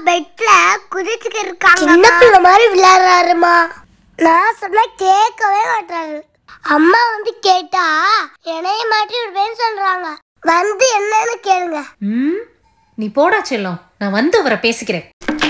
பெட்ல குதிச்சுக்க இருக்காங்க சின்ன பிள்ளை மாதிரி விளையாடுறாருமா நான் சொன்னா கேட்கவே மாட்டாரு அம்மா வந்து கேட்டா என்னைய மாட்டி விடுவேன்னு சொல்றாங்க வந்து என்னன்னு கேளுங்க ம் நீ போடா செல்லம் நான் வந்து அவரை பேசிக்கிறேன்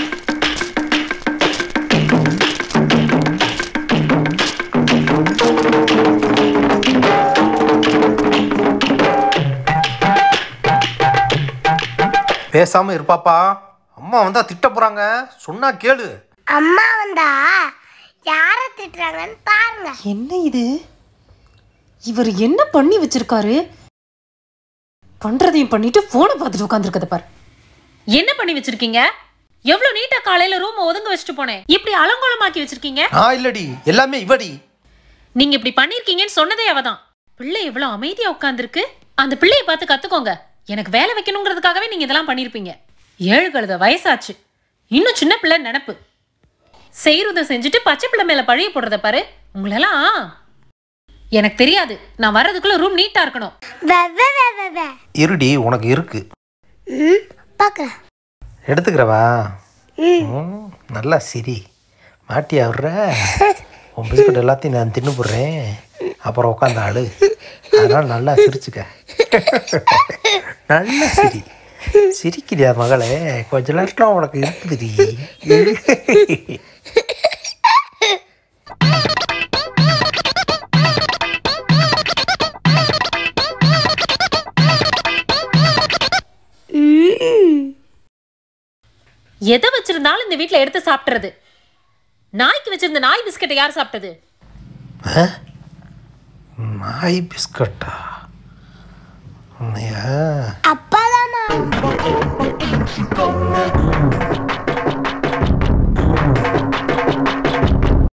பேசாம இருப்பாப்பா அம்மா வந்தா திட்ட போறாங்க சொன்னா கேளு அம்மா வந்தா யார திட்டுறாங்கன்னு பாருங்க என்ன இது இவர் என்ன பண்ணி வச்சிருக்காரு பண்றதையும் பண்ணிட்டு போனை பார்த்துட்டு உட்காந்துருக்கத பாரு என்ன பண்ணி வச்சிருக்கீங்க எவ்வளவு நீட்டா காலையில ரூம் ஒதுங்க வச்சுட்டு போனேன் இப்படி அலங்கோலமாக்கி வச்சிருக்கீங்க நான் இல்லடி எல்லாமே இவடி நீங்க இப்படி பண்ணிருக்கீங்கன்னு சொன்னதே அவதான் பிள்ளை எவ்வளவு அமைதியா உட்கார்ந்திருக்கு அந்த பிள்ளைய பார்த்து கத்துக்கோங்க எனக்கு வேலை வைக்கணுங்கிறதுக்காகவே நீங்க இதெல்லாம் பண்ணிருப்பீங்க ஏழு கழுத வயசாச்சு இன்னும் சின்ன பிள்ளை நினப்பு செய்யறத செஞ்சுட்டு பச்சை பிள்ளை மேல பழிய போடுறத பாரு உங்களெல்லாம் எனக்கு தெரியாது நான் வர்றதுக்குள்ள ரூம் நீட்டா இருக்கணும் வெ, வெ, வெ, வெ, வெ. இருடி உனக்கு இருக்கு ம் பாக்குறேன் எடுத்துக்கிறவா ம் ம், நல்லா சிரி மாட்டி ஆடுற உன் பிஸ்கட் எல்லாத்தையும் நான் தின்னு போடுறேன் அப்புறம் உட்காந்து ஆடு அதனால நல்லா சிரிச்சுக்க நல்லா சிரி சிரிக்கிறியா மகளே கொஞ்ச நேரத்தில் உனக்கு இருக்குதுடி எதை வச்சிருந்தாலும் இந்த வீட்ல எடுத்து சாப்பிட்டுறது நாய்க்கு வச்சிருந்த நாய் பிஸ்கட்டை யார் சாப்பிட்டது ஆ? நாய் பிஸ்கட்டா உன்னையா அப்பாதாம்மா